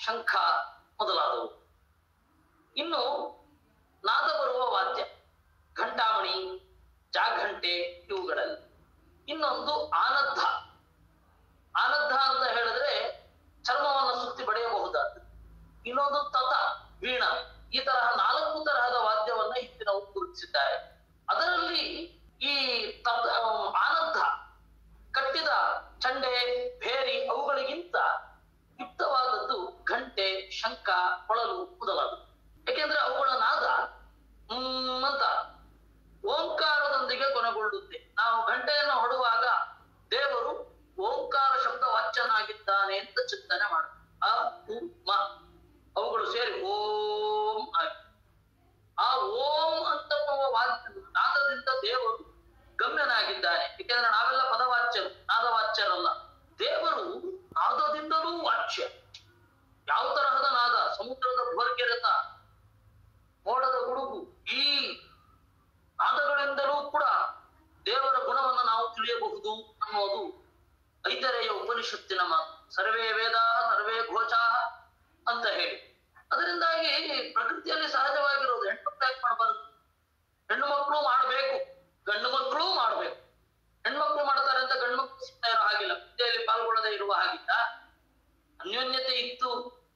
ಶಂಖ ಮೊದಲಾದವು ಇನ್ನು ನಾದ ಬರುವ ವಾದ್ಯ ಘಂಟಾಮಣಿ ಜಾಘಂಟೆ ಇವುಗಳಲ್ಲಿ ಇನ್ನೊಂದು ಆನದ್ದ ಆನದ್ದ ಅಂತ ಹೇಳಿದ್ರೆ ಚರ್ಮವನ್ನು ಸುತ್ತಿ ಬಡಿಯಬಹುದಾದ ಇನ್ನೊಂದು ತತ ವೀಣ ಈ ತರಹ ನಾಲ್ಕು ತರಹದ ವಾದ್ಯವನ್ನ ಹಿಂದಿನವರು ಗುರುತಿಸಿದ್ದಾರೆ ಅದರಲ್ಲಿ ಈ ತತ ಆನದ್ದ ಕಟ್ಟಿದ ಚಂಡೆ ಭೇರಿ ಅವುಗಳಿಗಿಂತ ಯುಕ್ತವಾದದ್ದು ಘಂಟೆ ಶಂಖ ಕೊಳಲು ಮೊದಲಾದವು ಯಾಕೆಂದ್ರೆ ಅವುಗಳ ನಾದ ಹ್ಮ್ ಅಂತ ಓಂಕಾರದೊಂದಿಗೆ ಕೊನೆಗೊಳ್ಳುತ್ತೆ ನಾವು ಗಂಟೆಯನ್ನು ಹೊಡುವಾಗ ದೇವರು ಓಂಕಾರ ಶಬ್ದ ವಾಚ್ಯನಾಗಿದ್ದಾನೆ ಅಂತ ಚಿಂತನೆ ಮಾಡ ಆ ಉ ಮ ಅವುಗಳು ಸೇರಿ ಓಂ ಆಗಿ ಆ ಓಂ ಅಂತ ವಾದ್ಯ ನಾದದಿಂದ ದೇವರು ಗಮ್ಯನಾಗಿದ್ದಾನೆ ಯಾಕೆಂದ್ರೆ ನಾವೆಲ್ಲ ಪದವಾಚ್ಯರು ನಾದವಾಚ್ಯರಲ್ಲ ದೇವರು ನಾದದಿಂದಲೂ ವಾಚ್ಯ ಯಾವ ತರಹದ ನಾದ ಸಮುದ್ರದ ಭೋರ್ಗೆರೆತ ಮೋಡದ ಗುಡುಗು ಈ ನಾದಗಳಿಂದಲೂ ಕೂಡ ದೇವರ ಗುಣವನ್ನು ನಾವು ತಿಳಿಯಬಹುದು ಅನ್ನೋದು ಐತರೆಯ ಉಪನಿಷತ್ತಿನ ಮಾತು ಸರ್ವೇ ವೇದ ಸರ್ವೇ ಘೋಷಾ ಅಂತ ಹೇಳಿ ಅದರಿಂದಾಗಿ ಪ್ರಕೃತಿಯಲ್ಲಿ ಸಹಜವಾಗಿರೋದು ಹೆಣ್ಣು ಯಾಕೆ ಮಾಡಬಾರದು ಹೆಣ್ಣು ಮಕ್ಕಳು ಮಾಡಬೇಕು ಗಂಡು ಮಕ್ಕಳು ಮಾಡಬೇಕು ಹೆಣ್ಮಕ್ಳು ಮಾಡ್ತಾರೆ ಅಂತ ಗಂಡು ಮಕ್ಕಳು ಸುಮ್ಮನೆ ಇರೋ ಹಾಗಿಲ್ಲ ವಿದ್ಯೆಯಲ್ಲಿ ಪಾಲ್ಗೊಳ್ಳದೆ ಇರುವ ಹಾಗಿಲ್ಲ ಅನ್ಯೋನ್ಯತೆ ಇತ್ತು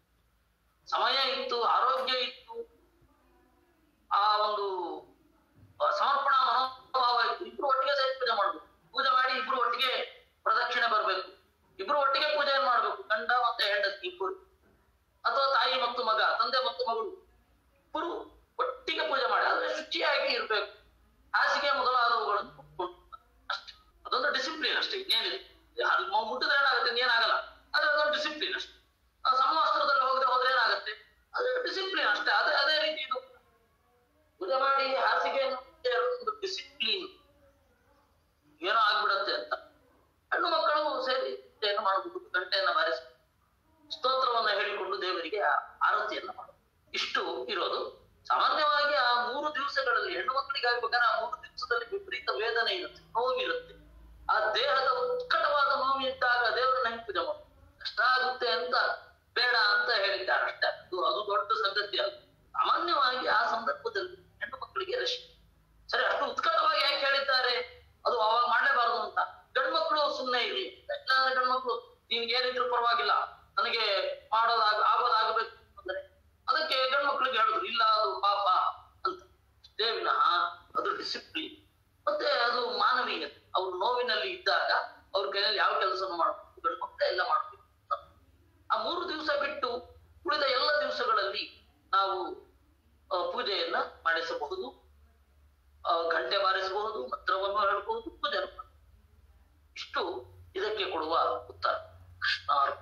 ಸಮಯ ಇತ್ತು ಆರೋಗ್ಯ ಇತ್ತು ಆ ಒಂದು ಸಮರ್ಪಣಾ ಮನೋಭಾವ ಇತ್ತು ಇಬ್ರು ಒಟ್ಟಿಗೆ ಸೇರಿ ಪೂಜೆ ಮಾಡ್ಬೇಕು ಪೂಜೆ ಮಾಡಿ ಇಬ್ರು ಒಟ್ಟಿಗೆ ಪ್ರದಕ್ಷಿಣೆ ಬರ್ಬೇಕು ಇಬ್ರು ಒಟ್ಟಿಗೆ ಪೂಜೆಯನ್ನು ಮಾಡ್ಬೇಕು ಗಂಡ ಮತ್ತೆ ಹೆಂಡತಿ ಇಬ್ಬರು ಅಥವಾ ತಾಯಿ ಮತ್ತು ಮಗ ತಂದೆ ಮತ್ತು ಮಗಳು ಇಬ್ಬರು ಒಟ್ಟಿಗೆ ಪೂಜೆ ಮಾಡಿ ಆದ್ರೆ ಶುಚಿಯಾಗಿ ಇರ್ಬೇಕು ಹಾಸಿಗೆ ಮೊದಲಾದವುಗಳನ್ನು ಕೊಟ್ಕೊಂಡು ಅಷ್ಟೇ ಅದೊಂದು ಡಿಸಿಪ್ಲಿನ್ ಅಷ್ಟೇ ಇನ್ನೇನಿದೆ ಅದು ಮು- ಮುಟ್ಟಿದ್ರೆ ಏನಾಗುತ್ತೆ ಇನ್ನೇನಾಗಲ್ಲ ಆದ್ರೆ ಅದೊಂದು ಡಿಸಿಪ್ಲಿನ್ ಅಷ್ಟೇ ಆ ಸಮವಸ್ತ್ರದಲ್ಲಿ ಹೋಗದೆ ಹೋದ್ರೆ ಏನಾಗುತ್ತೆ ಅದು ಡಿಸಿಪ್ಲಿನ್ ಅಷ್ಟೇ ಅದೇ ಅದೇ ರೀತಿ ಇದು ಪೂಜೆ ಮಾಡಿ ಹಾಸಿಗೆಯನ್ನು ಮುಟ್ಟೆ ಒಂದು ಡಿಸಿಪ್ಲಿನ್ ಏನೋ ಆಗ್ಬಿಡತ್ತೆ ಅಂತ ಹೆಣ್ಣು ಮಕ್ಕಳು ಸೇರಿ ಏನು ಮಾಡಬಹುದು ಗಂಟೆಯನ್ನ ಬಾರಿಸಿ ಸ್ತೋತ್ರವನ್ನ ಹೇಳಿಕೊಂಡು ದೇವರಿಗೆ ಆ ಆರತಿಯನ್ನ ಮಾಡೋದು ಇಷ್ಟು ಇರೋದು ಸಾಮಾನ್ಯವಾಗಿ ಆ ಮೂರು ದಿವಸಗಳಲ್ಲಿ ಹೆಣ್ಣು ಮಕ್ಕಳಿಗೆ ಆಗ್ಬೇಕಾದ್ರೆ ಆ ಮೂರು ದಿವಸದಲ್ಲಿ ವಿಪರೀತ ವೇದನೆ ಇರುತ್ತೆ ನೋವಿರುತ್ತೆ ಆ ದೇಹದ ಉತ್ಕಟವಾದ ನೋವು ಇದ್ದಾಗ ದೇವರನ್ನ ಹೆಂಗ್ ಪೂಜೆ ಮಾಡೋದು ಕಷ್ಟ ಆಗುತ್ತೆ ಅಂತ ಬೇಡ ಅಂತ ಹೇಳಿದ್ದಾರೆ ಅಷ್ಟೇ ಅದು ಅದು ದೊಡ್ಡ ಸಂಗತಿ ಅದು ಸಾಮಾನ್ಯವಾಗಿ ಆ ಸಂದರ್ಭದಲ್ಲಿ ಹೆಣ್ಣು ಮಕ್ಕಳಿಗೆ ರಶ್ ಸರಿ ಅಷ್ಟು ಉತ್ಕಟವಾಗಿ ಯಾಕೆ ಹೇಳಿದ್ದಾರೆ ಅದು ಅವಾಗ ಮಾಡಲೇಬಾರದು ಅಂತ ಗಂಡು ಮಕ್ಕಳು ಸುಮ್ಮನೆ ಇರಿ ಇಲ್ಲಾಂದ್ರೆ ಗಂಡು ಮಕ್ಕಳು ನಿನ್ಗೆ ಏನಿದ್ರು ಪರವಾಗಿಲ್ಲ ನನಗೆ ಮಾಡೋದಾಗ ಆಗೋದಾಗಬೇಕು ಅಂದ್ರೆ ಅದಕ್ಕೆ ಗಂಡು ಮಕ್ಕಳಿಗೆ ಹೇಳಿದ್ರು ಇಲ್ಲ ಅದು ಪಾಪ ಅಂತ ಅಷ್ಟೇ ವಿನಃ ಅದು ಡಿಸಿಪ್ಲಿನ್ ಮತ್ತೆ ಅದು ಮಾನವೀಯತೆ ಅವ್ರು ನೋವಿನಲ್ಲಿ ಇದ್ದಾಗ ಅವ್ರ ಕೈಯಲ್ಲಿ ಯಾವ ಕೆಲಸವನ್ನು ಮಾಡಬೇಕು ಗಂಡು ಮಕ್ಕಳೇ ಎಲ್ಲ ಮಾಡಬೇಕು ಅಂತ. ಆ ಮೂರು ದಿವಸ ಬಿಟ್ಟು ಉಳಿದ ಎಲ್ಲ ದಿವಸಗಳಲ್ಲಿ ನಾವು ಆ, ಪೂಜೆಯನ್ನ ಮಾಡಿಸಬಹುದು ಆ, ಗಂಟೆ ಬಾರಿಸಬಹುದು ಮಂತ್ರವನ್ನು ಹೇಳ್ಬಹುದು ಪೂಜೆ ಮಾಡಬಹುದು. ಇಷ್ಟು ಇದಕ್ಕೆ ಕೊಡುವ ಉತ್ತರ ಕೃಷ್ಣಾರ್ಪಣ